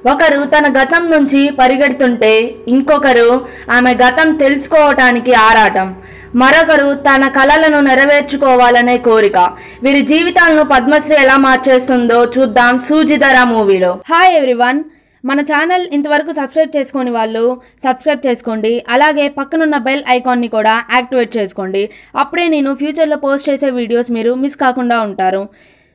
ఒకరు తన గతం నుంచి పరిగెడుతుంటే ఇంకొకరు ఆమె గతం తెలుసుకోవటానికి ఆరాటం మరొకరు తన కలలను నెరవేర్చుకోవాలనే కోరిక వీరి జీవితాలను పద్మశ్రీ ఎలా మార్చేస్తుందో చూద్దాం సూజిధర మూవీలో హాయ్ ఎవ్రీవన్ మన ఛానల్ ఇంతవరకు సబ్స్క్రైబ్ చేసుకొని వాళ్ళు సబ్స్క్రైబ్ చేసుకోండి అలాగే పక్కనున్న బెల్ ఐకాన్ని కూడా యాక్టివేట్ చేసుకోండి అప్పుడే నేను ఫ్యూచర్లో పోస్ట్ చేసే వీడియోస్ మీరు మిస్ కాకుండా ఉంటారు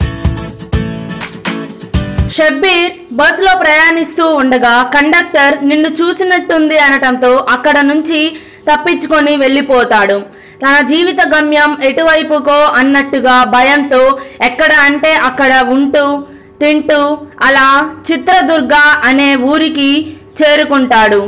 షబ్బీర్ బస్సులో ప్రయాణిస్తూ ఉండగా కండక్టర్ నిన్ను చూసినట్టుంది అనటంతో అక్కడ నుంచి తప్పించుకొని వెళ్ళిపోతాడు తన జీవిత గమ్యం ఎటువైపుకో అన్నట్టుగా భయంతో ఎక్కడ అంటే అక్కడ ఉంటూ తింటూ అలా చిత్రదుర్గ అనే ఊరికి చేరుకుంటాడు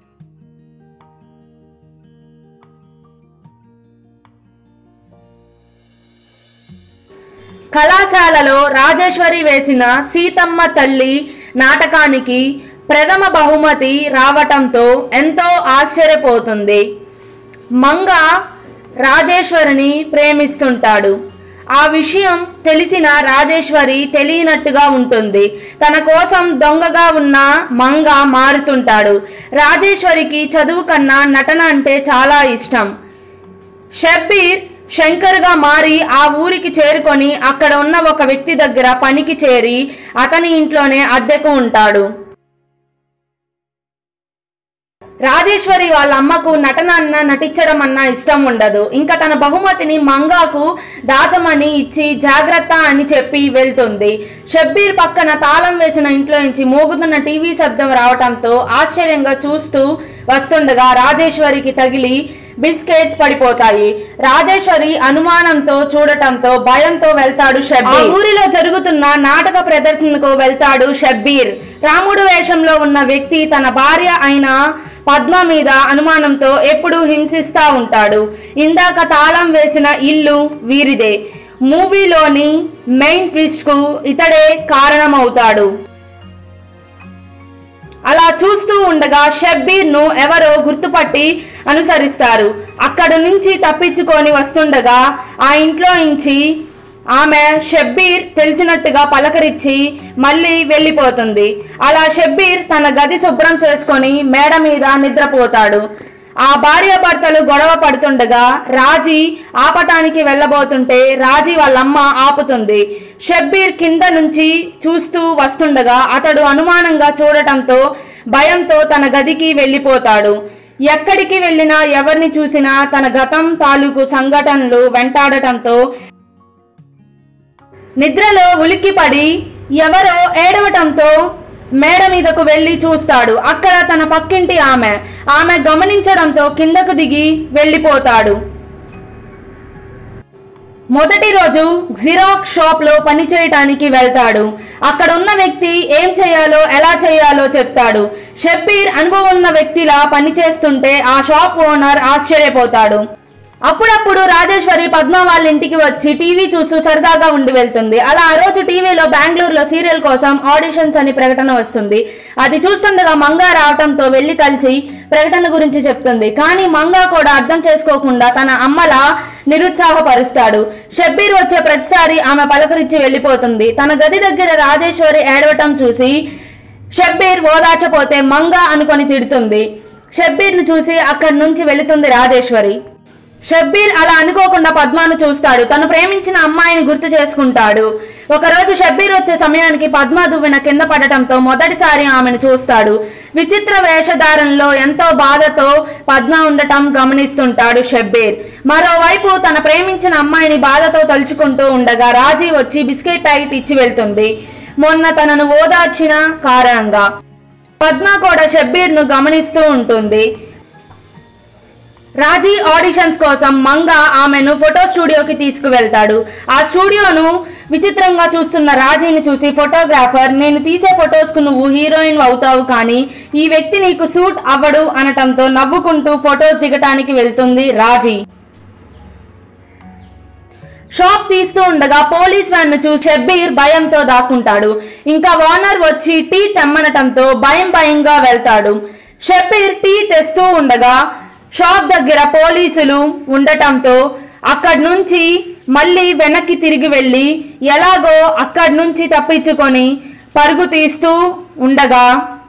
కళాశాలలో రాజేశ్వరి వేసిన సీతమ్మ తల్లి నాటకానికి ప్రథమ బహుమతి రావటంతో ఎంతో ఆశ్చర్యపోతుంది మంగ రాజేశ్వరిని ప్రేమిస్తుంటాడు ఆ విషయం తెలిసిన రాజేశ్వరి తెలియనట్టుగా ఉంటుంది తన కోసం దొంగగా ఉన్న మంగ మారుతుంటాడు రాజేశ్వరికి చదువు కన్నా నటన అంటే చాలా ఇష్టం షబ్బీర్ శంకర్గా మారి ఆ ఊరికి చేరుకొని అక్కడ ఉన్న ఒక వ్యక్తి దగ్గర పనికి చేరి అతని ఇంట్లోనే అద్దెకు ఉంటాడు రాజేశ్వరి వాళ్ళ అమ్మకు నటన అన్న నటించడం అన్న ఇష్టం ఉండదు ఇంకా తన బహుమతిని మంగాకు దాచమని ఇచ్చి జాగ్రత్త అని చెప్పి వెళ్తుంది షబ్బీర్ పక్కన తాళం వేసిన ఇంట్లో నుంచి మోగుతున్న టీవీ శబ్దం రావటంతో ఆశ్చర్యంగా చూస్తూ వస్తుండగా రాజేశ్వరికి తగిలి బిస్కెట్స్ పడిపోతాయి రాజేశ్వరి అనుమానంతో చూడటంతో భయంతో వెళ్తాడు షబ్బీర్ ఆ ఊరిలో జరుగుతున్న నాటక ప్రదర్శనకు వెళ్తాడు షబ్బీర్ రాముడు వేషంలో ఉన్న వ్యక్తి తన భార్య అయిన పద్మ మీద అనుమానంతో ఎప్పుడూ హింసిస్తా ఉంటాడు ఇందాక తాళం వేసిన ఇల్లు వీరిదే మూవీలోని మెయిన్ ట్విస్ట్ కు ఇతడే కారణమవుతాడు అలా చూస్తూ ఉండగా షబ్బీర్ ను ఎవరో గుర్తుపట్టి అనుసరిస్తారు అక్కడ నుంచి తప్పించుకొని వస్తుండగా ఆ ఇంట్లో నుంచి ఆమె షబ్బీర్ తెలిసినట్టుగా పలకరించి మళ్ళీ వెళ్ళిపోతుంది అలా షబ్బీర్ తన గది శుభ్రం చేసుకొని మేడ మీద నిద్రపోతాడు ఆ భార్యాభర్తలు గొడవ పడుతుండగా రాజీ ఆపటానికి వెళ్ళబోతుంటే రాజీ వాళ్ళమ్మ ఆపుతుంది షబ్బీర్ కింద నుంచి చూస్తూ వస్తుండగా అతడు అనుమానంగా చూడటంతో భయంతో తన గదికి వెళ్ళిపోతాడు ఎక్కడికి వెళ్ళినా ఎవరిని చూసినా తన గతం తాలూకు సంఘటనలు వెంటాడటంతో నిద్రలో ఉలిక్కిపడి ఎవరో ఏడవటంతో మేడ మీదకు వెళ్లి చూస్తాడు అక్కడ తన పక్కింటి ఆమె ఆమె గమనించడంతో కిందకు దిగి వెళ్ళిపోతాడు మొదటి రోజు జిరాక్స్ షాప్ లో పనిచేయటానికి వెళ్తాడు అక్కడ ఉన్న వ్యక్తి ఏం చేయాలో ఎలా చేయాలో చెప్తాడు షబ్బీర్ అనుభవం ఉన్న వ్యక్తిలా పనిచేస్తుంటే ఆ షాప్ ఓనర్ ఆశ్చర్యపోతాడు అప్పుడప్పుడు రాజేశ్వరి పద్మ వాళ్ళ ఇంటికి వచ్చి టీవీ చూస్తూ సరదాగా ఉండి వెళ్తుంది అలా ఆ రోజు టీవీలో బెంగళూరులో సీరియల్ కోసం ఆడిషన్స్ అని ప్రకటన వస్తుంది అది చూస్తుండగా మంగా రావటంతో వెళ్లి కలిసి ప్రకటన గురించి చెప్తుంది కానీ మంగా కూడా అర్థం చేసుకోకుండా తన అమ్మలా నిరుత్సాహపరుస్తాడు షబ్బీర్ వచ్చే ప్రతిసారి ఆమె పలకరించి వెళ్ళిపోతుంది తన గది దగ్గర రాజేశ్వరి ఏడవటం చూసి షబ్బీర్ ఓదార్చపోతే మంగా అనుకొని తిడుతుంది షబ్బీర్ను చూసి అక్కడి నుంచి వెళుతుంది రాజేశ్వరి షబ్బీర్ అలా అనుకోకుండా పద్మాను చూస్తాడు తను ప్రేమించిన అమ్మాయిని గుర్తు చేసుకుంటాడు ఒకరోజు షబ్బీర్ వచ్చే సమయానికి పద్మ దువ్వెన కింద పడటంతో మొదటిసారి ఆమెను చూస్తాడు విచిత్ర వేషధారణలో ఎంతో బాధతో పద్మ ఉండటం గమనిస్తుంటాడు షబ్బీర్ మరోవైపు తన ప్రేమించిన అమ్మాయిని బాధతో తలుచుకుంటూ ఉండగా రాజీ వచ్చి బిస్కెట్ ప్యాకెట్ ఇచ్చి వెళ్తుంది మొన్న తనను ఓదార్చిన కారణంగా పద్మ కూడా షబ్బీర్ ను గమనిస్తూ ఉంటుంది రాజీ ఆడిషన్స్ కోసం మంగ ఆమెను ఫోటో స్టూడియోకి తీసుకువెళ్తాడు ఆ స్టూడియోను విచిత్రంగా చూస్తున్న రాజీని చూసి ఫోటోగ్రాఫర్ నేను తీసే ఫొటోస్ కు నువ్వు హీరోయిన్ అవుతావు కానీ ఈ వ్యక్తి నీకు సూట్ అవ్వడు అనటంతో నవ్వుకుంటూ ఫొటోస్ దిగటానికి వెళ్తుంది రాజీ షాప్ తీస్తూ ఉండగా పోలీస్ వ్యాన్ ను చూసి షబ్బీర్ భయంతో దాక్కుంటాడు ఇంకా ఓనర్ వచ్చి టీ తెమ్మనటంతో భయం భయంగా వెళ్తాడు షబ్బీర్ టీ తెస్తూ ఉండగా షాప్ దగ్గర పోలీసులు ఉండటంతో అక్కడి నుంచి మళ్ళీ వెనక్కి తిరిగి వెళ్ళి ఎలాగో అక్కడి నుంచి తప్పించుకొని పరుగు తీస్తూ ఉండగా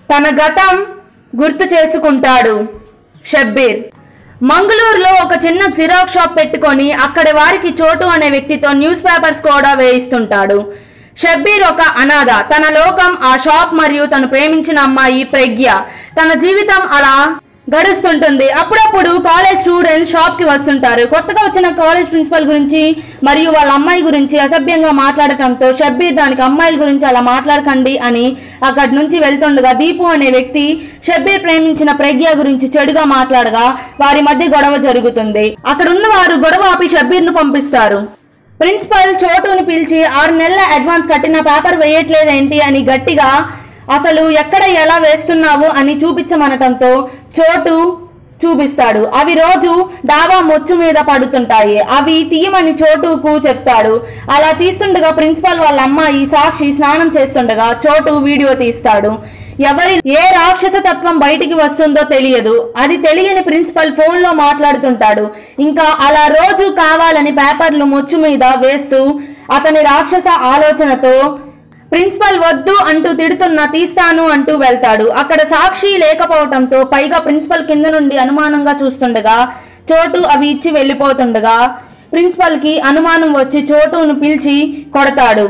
తన గతం గుర్తు చేసుకుంటాడు షబ్బీర్ మంగళూరులో ఒక చిన్న జిరాక్స్ షాప్ పెట్టుకొని అక్కడి వారికి చోటు అనే వ్యక్తితో న్యూస్ పేపర్స్ కూడా వేయిస్తుంటాడు షబ్బీర్ ఒక అనాథ తన లోకం ఆ షాప్ మరియు తను ప్రేమించిన అమ్మాయి ప్రజ్ఞ తన జీవితం అలా గడుస్తుంటుంది అప్పుడప్పుడు కాలేజ్ స్టూడెంట్స్ షాప్ కి వస్తుంటారు కొత్తగా వచ్చిన కాలేజ్ ప్రిన్సిపల్ గురించి మరియు వాళ్ళ అమ్మాయి గురించి అసభ్యంగా మాట్లాడటంతో షబ్బీర్ దానికి అమ్మాయిల గురించి అలా మాట్లాడకండి అని అక్కడి నుంచి వెళ్తుండగా దీపు అనే వ్యక్తి షబ్బీర్ ప్రేమించిన ప్రజ్ఞ గురించి చెడుగా మాట్లాడగా వారి మధ్య గొడవ జరుగుతుంది అక్కడ ఉన్న వారు గొడవ ఆపి షబ్బీర్ ను పంపిస్తారు ప్రిన్సిపల్ చోటుని పిలిచి ఆరు నెలల అడ్వాన్స్ కట్టిన పేపర్ వేయట్లేదేంటి అని గట్టిగా అసలు ఎక్కడ ఎలా వేస్తున్నావు అని చూపించమనటంతో చోటు చూపిస్తాడు అవి రోజు డాబా మొచ్చు మీద పడుతుంటాయి అవి తీయమని చోటుకు చెప్తాడు అలా తీస్తుండగా ప్రిన్సిపల్ వాళ్ళ అమ్మాయి సాక్షి స్నానం చేస్తుండగా చోటు వీడియో తీస్తాడు ఎవరి ఏ రాక్షస తత్వం బయటికి వస్తుందో తెలియదు అది తెలియని ప్రిన్సిపల్ ఫోన్ లో మాట్లాడుతుంటాడు ఇంకా అలా రోజు కావాలని పేపర్లు మొచ్చు మీద వేస్తూ అతని రాక్షస ఆలోచనతో ప్రిన్సిపల్ వద్దు అంటూ తిడుతున్నా తీస్తాను అంటూ వెళ్తాడు అక్కడ సాక్షి లేకపోవటంతో పైగా ప్రిన్సిపల్ కింద నుండి అనుమానంగా చూస్తుండగా చోటు అవి ఇచ్చి వెళ్ళిపోతుండగా ప్రిన్సిపల్ కి అనుమానం వచ్చి చోటును పిలిచి కొడతాడు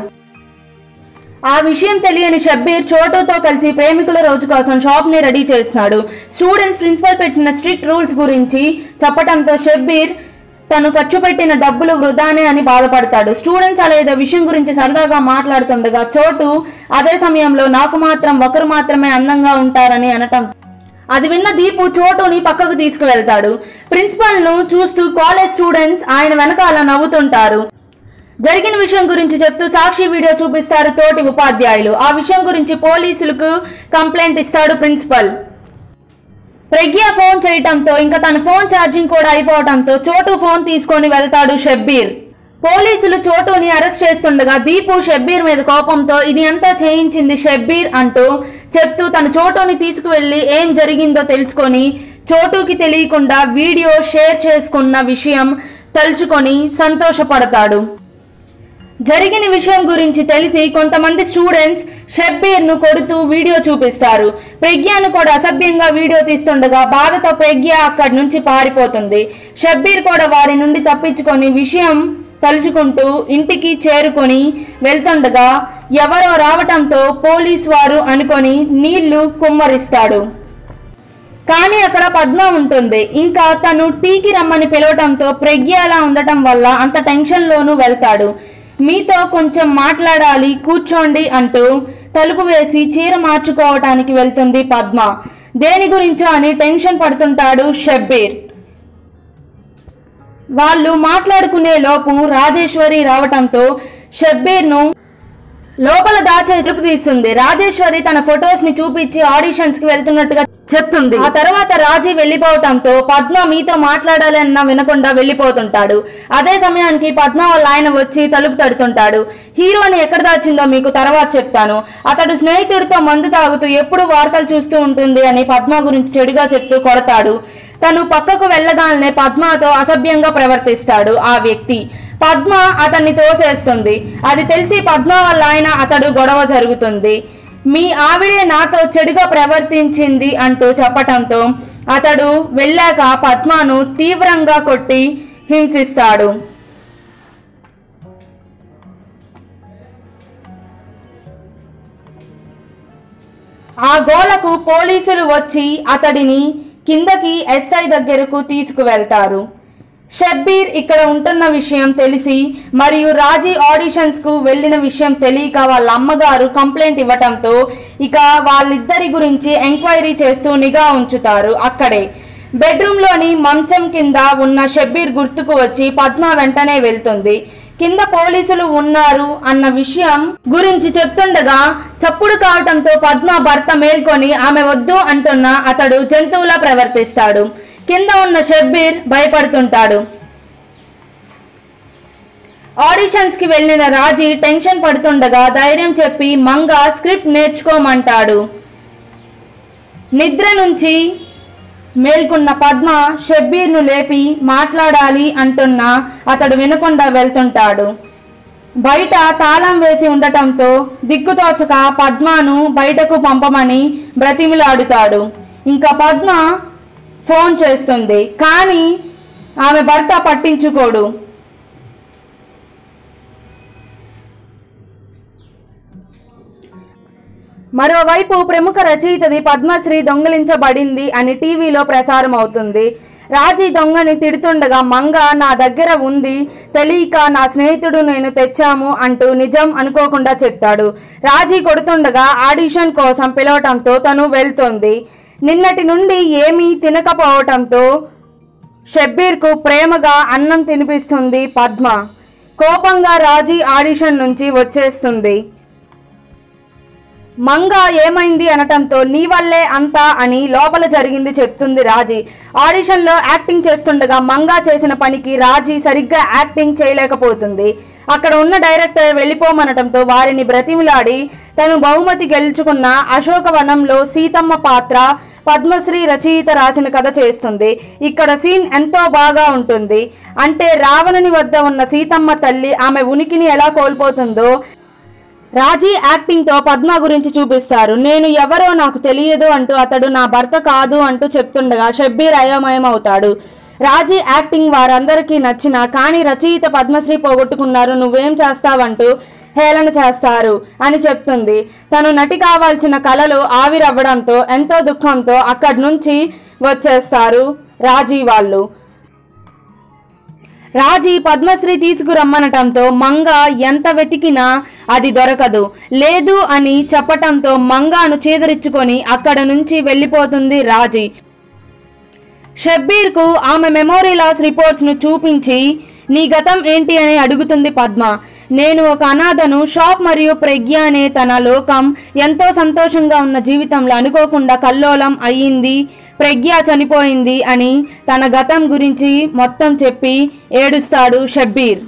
ఆ విషయం తెలియని షబ్బీర్ చోటుతో కలిసి ప్రేమికుల రోజు కోసం షాప్ ని రెడీ చేస్తున్నాడు స్టూడెంట్స్ ప్రిన్సిపల్ పెట్టిన స్ట్రిక్ట్ రూల్స్ గురించి చెప్పటంతో షబ్బీర్ తను ఖర్చు పెట్టిన డబ్బులు వృధానే అని బాధపడతాడు స్టూడెంట్స్ అలా ఏదో విషయం గురించి సరదాగా మాట్లాడుతుండగా చోటు అదే సమయంలో నాకు మాత్రం ఒకరు మాత్రమే అందంగా ఉంటారని అనటం అది విన్న దీపు చోటుని పక్కకు తీసుకువెళ్తాడు ప్రిన్సిపల్ ను చూస్తూ కాలేజ్ స్టూడెంట్స్ ఆయన వెనకాల నవ్వుతుంటారు జరిగిన విషయం గురించి చెప్తూ సాక్షి వీడియో చూపిస్తారు తోటి ఉపాధ్యాయులు ఆ విషయం గురించి పోలీసులకు కంప్లైంట్ ఇస్తాడు ప్రిన్సిపల్ ప్రజ్ఞ ఫోన్ చేయటంతో ఇంకా తన ఫోన్ ఛార్జింగ్ కూడా అయిపోవటంతో చోటు ఫోన్ తీసుకొని వెళ్తాడు షబ్బీర్ పోలీసులు చోటుని అరెస్ట్ చేస్తుండగా దీపు షబ్బీర్ మీద కోపంతో ఇది అంతా చేయించింది షబ్బీర్ అంటూ చెప్తూ తన చోటుని తీసుకువెళ్లి ఏం జరిగిందో తెలుసుకొని చోటుకి తెలియకుండా వీడియో షేర్ చేసుకున్న విషయం తలుచుకొని సంతోషపడతాడు జరిగిన విషయం గురించి తెలిసి కొంతమంది స్టూడెంట్స్ షబ్బీర్ ను కొడుతూ వీడియో చూపిస్తారు ప్రజ్ఞను కూడా అసభ్యంగా వీడియో తీస్తుండగా బాధతో ప్రజ్ఞ అక్కడి నుంచి పారిపోతుంది షబ్బీర్ కూడా వారి నుండి తప్పించుకొని విషయం తలుచుకుంటూ ఇంటికి చేరుకొని వెళ్తుండగా ఎవరో రావటంతో పోలీస్ వారు అనుకొని నీళ్లు కుమ్మరిస్తాడు కానీ అక్కడ పద్మ ఉంటుంది ఇంకా తను టీకి రమ్మని పిలవటంతో ప్రజ్ఞ అలా ఉండటం వల్ల అంత టెన్షన్ లోనూ వెళ్తాడు మీతో కొంచెం మాట్లాడాలి కూర్చోండి అంటూ తలుపు వేసి చీర మార్చుకోవటానికి వెళ్తుంది పద్మ దేని గురించో అని టెన్షన్ పడుతుంటాడు షబ్బీర్ వాళ్ళు మాట్లాడుకునే లోపు రాజేశ్వరి రావటంతో షబ్బీర్ను లోపల దాచే తలుపు తీస్తుంది రాజేశ్వరి తన ఫొటోస్ ని చూపించి ఆడిషన్స్ కి వెళ్తున్నట్టుగా చెప్తుంది ఆ తర్వాత రాజీ వెళ్లిపోవటంతో పద్మ మీతో మాట్లాడాలి అన్న వినకుండా వెళ్లిపోతుంటాడు అదే సమయానికి పద్మ వాళ్ళ ఆయన వచ్చి తలుపు తడుతుంటాడు హీరోని ఎక్కడ దాచిందో మీకు తర్వాత చెప్తాను అతడు స్నేహితుడితో మందు తాగుతూ ఎప్పుడు వార్తలు చూస్తూ ఉంటుంది అని పద్మ గురించి చెడుగా చెప్తూ కొడతాడు తను పక్కకు వెళ్ళగానే పద్మతో అసభ్యంగా ప్రవర్తిస్తాడు ఆ వ్యక్తి పద్మ అతన్ని తోసేస్తుంది అది తెలిసి పద్మ వల్ల ఆయన అతడు గొడవ జరుగుతుంది మీ ఆవిడే నాతో చెడుగా ప్రవర్తించింది అంటూ చెప్పటంతో అతడు వెళ్ళాక పద్మను తీవ్రంగా కొట్టి హింసిస్తాడు ఆ గోలకు పోలీసులు వచ్చి అతడిని కిందకి ఎస్ఐ దగ్గరకు తీసుకువెళ్తారు షబ్బీర్ ఇక్కడ ఉంటున్న విషయం తెలిసి మరియు రాజీ ఆడిషన్స్ కు వెళ్ళిన విషయం తెలియక వాళ్ళ అమ్మగారు కంప్లైంట్ ఇవ్వటంతో ఇక వాళ్ళిద్దరి గురించి ఎంక్వైరీ చేస్తూ నిఘా ఉంచుతారు అక్కడే బెడ్రూమ్ లోని మంచం కింద ఉన్న షబ్బీర్ గుర్తుకు వచ్చి పద్మ వెంటనే వెళ్తుంది కింద పోలీసులు ఉన్నారు అన్న విషయం గురించి చెప్తుండగా చప్పుడు కావటంతో పద్మ భర్త మేల్కొని ఆమె వద్దు అంటున్న అతడు జంతువులా ప్రవర్తిస్తాడు కింద ఉన్న షబ్బీర్ భయపడుతుంటాడు ఆడిషన్స్ కి వెళ్ళిన రాజీ టెన్షన్ పడుతుండగా ధైర్యం చెప్పి మంగ స్క్రిప్ట్ నేర్చుకోమంటాడు నిద్ర నుంచి మేల్కొన్న పద్మ షబ్బీర్ను లేపి మాట్లాడాలి అంటున్నా అతడు వినకుండా వెళ్తుంటాడు బయట తాళం వేసి ఉండటంతో దిక్కుతోచక పద్మను బయటకు పంపమని బ్రతిమిలాడుతాడు ఇంకా పద్మ ఫోన్ చేస్తుంది కానీ ఆమె భర్త పట్టించుకోడు మరోవైపు ప్రముఖ రచయితది పద్మశ్రీ దొంగిలించబడింది అని టీవీలో ప్రసారం అవుతుంది రాజీ దొంగని తిడుతుండగా మంగ నా దగ్గర ఉంది తెలియక నా స్నేహితుడు నేను తెచ్చాము అంటూ నిజం అనుకోకుండా చెప్తాడు రాజీ కొడుతుండగా ఆడిషన్ కోసం పిలవటంతో తను వెళ్తుంది నిన్నటి నుండి ఏమీ తినకపోవటంతో షబ్బీర్కు ప్రేమగా అన్నం తినిపిస్తుంది పద్మ కోపంగా రాజీ ఆడిషన్ నుంచి వచ్చేస్తుంది మంగ ఏమైంది అనటంతో నీ వల్లే అంతా అని లోపల జరిగింది చెప్తుంది రాజీ ఆడిషన్లో యాక్టింగ్ చేస్తుండగా మంగ చేసిన పనికి రాజీ సరిగ్గా యాక్టింగ్ చేయలేకపోతుంది అక్కడ ఉన్న డైరెక్టర్ వెళ్ళిపోమనటంతో వారిని బ్రతిమిలాడి తను బహుమతి గెలుచుకున్న అశోకవనంలో సీతమ్మ పాత్ర పద్మశ్రీ రచయిత రాసిన కథ చేస్తుంది ఇక్కడ సీన్ ఎంతో బాగా ఉంటుంది అంటే రావణుని వద్ద ఉన్న సీతమ్మ తల్లి ఆమె ఉనికిని ఎలా కోల్పోతుందో రాజీ యాక్టింగ్ తో పద్మ గురించి చూపిస్తారు నేను ఎవరో నాకు తెలియదు అంటూ అతడు నా భర్త కాదు అంటూ చెప్తుండగా షబ్బీర్ అయోమయం అవుతాడు రాజీ యాక్టింగ్ వారందరికీ నచ్చిన కానీ రచయిత పద్మశ్రీ పోగొట్టుకున్నారు నువ్వేం చేస్తావంటూ హేళన చేస్తారు అని చెప్తుంది తను నటి కావాల్సిన కళలు ఆవిరవ్వడంతో ఎంతో దుఃఖంతో అక్కడి నుంచి వచ్చేస్తారు రాజీ వాళ్ళు రాజీ పద్మశ్రీ తీసుకురమ్మనటంతో మంగ ఎంత వెతికినా అది దొరకదు లేదు అని చెప్పటంతో మంగాను చేదరించుకొని అక్కడ నుంచి వెళ్ళిపోతుంది రాజీ షబ్బీర్కు ఆమె మెమోరీ లాస్ రిపోర్ట్స్ను చూపించి నీ గతం ఏంటి అని అడుగుతుంది పద్మ నేను ఒక అనాథను షాప్ మరియు ప్రజ్ఞ అనే తన లోకం ఎంతో సంతోషంగా ఉన్న జీవితంలో అనుకోకుండా కల్లోలం అయ్యింది ప్రజ్ఞ చనిపోయింది అని తన గతం గురించి మొత్తం చెప్పి ఏడుస్తాడు షబ్బీర్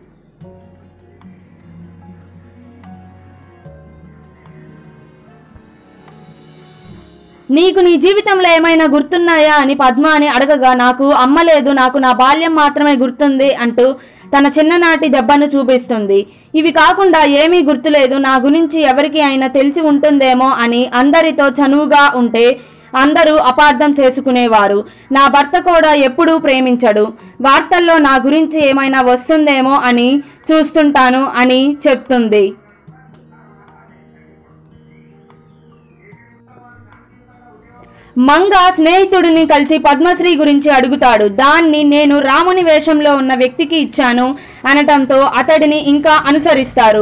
నీకు నీ జీవితంలో ఏమైనా గుర్తున్నాయా అని పద్మ అని అడగగా నాకు అమ్మ లేదు నాకు నా బాల్యం మాత్రమే గుర్తుంది అంటూ తన చిన్ననాటి దెబ్బను చూపిస్తుంది ఇవి కాకుండా ఏమీ గుర్తులేదు నా గురించి ఎవరికి అయినా తెలిసి ఉంటుందేమో అని అందరితో చనువుగా ఉంటే అందరూ అపార్థం చేసుకునేవారు నా భర్త కూడా ఎప్పుడూ ప్రేమించడు వార్తల్లో నా గురించి ఏమైనా వస్తుందేమో అని చూస్తుంటాను అని చెప్తుంది మంగ స్నేహితుడిని కలిసి పద్మశ్రీ గురించి అడుగుతాడు దాన్ని నేను రాముని వేషంలో ఉన్న వ్యక్తికి ఇచ్చాను అనటంతో అతడిని ఇంకా అనుసరిస్తారు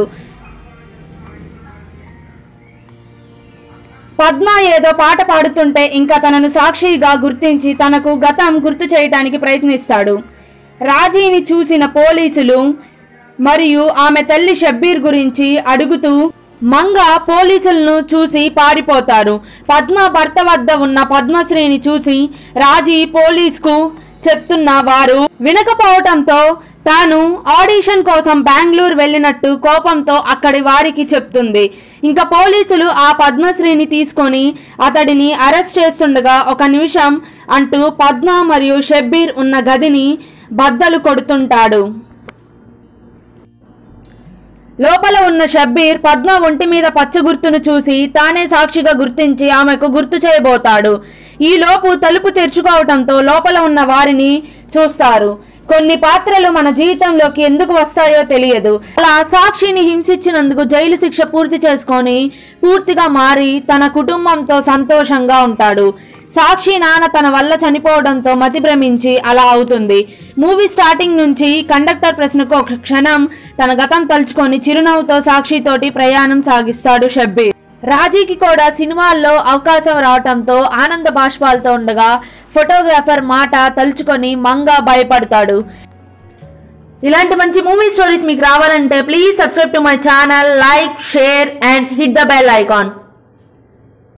పద్మ ఏదో పాట పాడుతుంటే ఇంకా తనను సాక్షిగా గుర్తించి తనకు గతం గుర్తు చేయటానికి ప్రయత్నిస్తాడు రాజీని చూసిన పోలీసులు మరియు ఆమె తల్లి షబ్బీర్ గురించి అడుగుతూ మంగ పోలీసులను చూసి పారిపోతారు పద్మ భర్త వద్ద ఉన్న పద్మశ్రీని చూసి రాజీ పోలీస్కు చెప్తున్న వారు వినకపోవటంతో తాను ఆడిషన్ కోసం బెంగళూరు వెళ్ళినట్టు కోపంతో అక్కడి వారికి చెప్తుంది ఇంకా పోలీసులు ఆ పద్మశ్రీని తీసుకొని అతడిని అరెస్ట్ చేస్తుండగా ఒక నిమిషం అంటూ పద్మ మరియు షబ్బీర్ ఉన్న గదిని బద్దలు కొడుతుంటాడు లోపల ఉన్న షబ్బీర్ పద్మ ఒంటి మీద పచ్చ గుర్తును చూసి తానే సాక్షిగా గుర్తించి ఆమెకు గుర్తు చేయబోతాడు ఈ లోపు తలుపు తెరుచుకోవటంతో లోపల ఉన్న వారిని చూస్తారు కొన్ని పాత్రలు మన జీవితంలోకి ఎందుకు వస్తాయో తెలియదు అలా సాక్షిని హింసించినందుకు జైలు శిక్ష పూర్తి చేసుకొని పూర్తిగా మారి తన కుటుంబంతో సంతోషంగా ఉంటాడు సాక్షి నాన్న తన వల్ల చనిపోవడంతో మతి భ్రమించి అలా అవుతుంది మూవీ స్టార్టింగ్ నుంచి కండక్టర్ ప్రశ్నకు ఒక క్షణం తన గతం తలుచుకొని చిరునవ్వుతో సాక్షితోటి ప్రయాణం సాగిస్తాడు షబ్బీర్ రాజీకి కూడా సినిమాల్లో అవకాశం రావటంతో ఆనంద బాష్పాలతో ఉండగా ఫోటోగ్రాఫర్ మాట తలుచుకొని మంగా భయపడతాడు ఇలాంటి మంచి మూవీ స్టోరీస్ మీకు రావాలంటే please subscribe to my channel like share and hit the bell icon